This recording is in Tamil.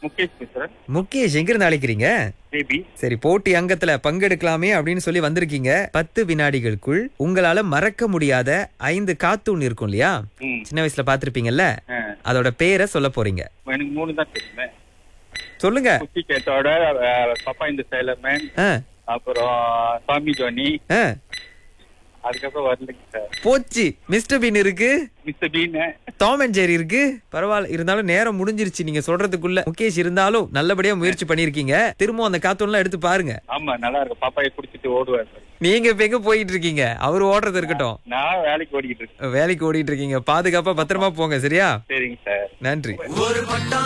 முகேஷ் பேசுறேன் முகேஷ் எங்க இருந்து அழைக்கிறீங்க பேபி சரி போட்டி அங்கத்துல பங்கெடுக்கலாமே அப்படின்னு சொல்லி வந்திருக்கீங்க பத்து வினாடிகளுக்குள் உங்களால மறக்க முடியாத ஐந்து காத்தூன் இருக்கும் இல்லையா ம் சின்ன வயசுல பாத்திருப்பீங்கல்ல ஆ. அதோட பேரை சொல்ல போறீங்க எனக்கு மூணு தான் தெரியுமே சொல்லுங்க குச்சி கேட்டோட பப்பா இந்த சைலர்மேன் ஆ, அப்புறம் சாமி ஜோனி ஆ. அதுக்கப்புறம் வரலைங்க சார் போச்சு மிஸ்டர் பீன் இருக்கு Mister Bean Tom and Jerry இருக்கு பரவாயில்ல இருந்தாலும் நேரம் முடிஞ்சிருச்சு நீங்க சொல்றதுக்குள்ள முகேஷ் இருந்தாலும் நல்லபடியா முயற்சி பண்ணிருக்கீங்க திரும்ப அந்த காத்தூன்லாம் எடுத்து பாருங்க ஆமா நல்லா இருக்கும் பாப்பாயை குடிச்சிட்டு ஓடுவார் சார் நீங்க இப்ப எங்க போயிட்டு இருக்கீங்க அவர் ஓடுறது இருக்கட்டும் நான் வேலைக்கு ஓடிக்கிட்டு இருக்கேன் வேலைக்கு ஓடிட்டு இருக்கீங்க பாதுகாப்பா பத்திரமா போங்க சரியா சரிங்க சார் நன்றி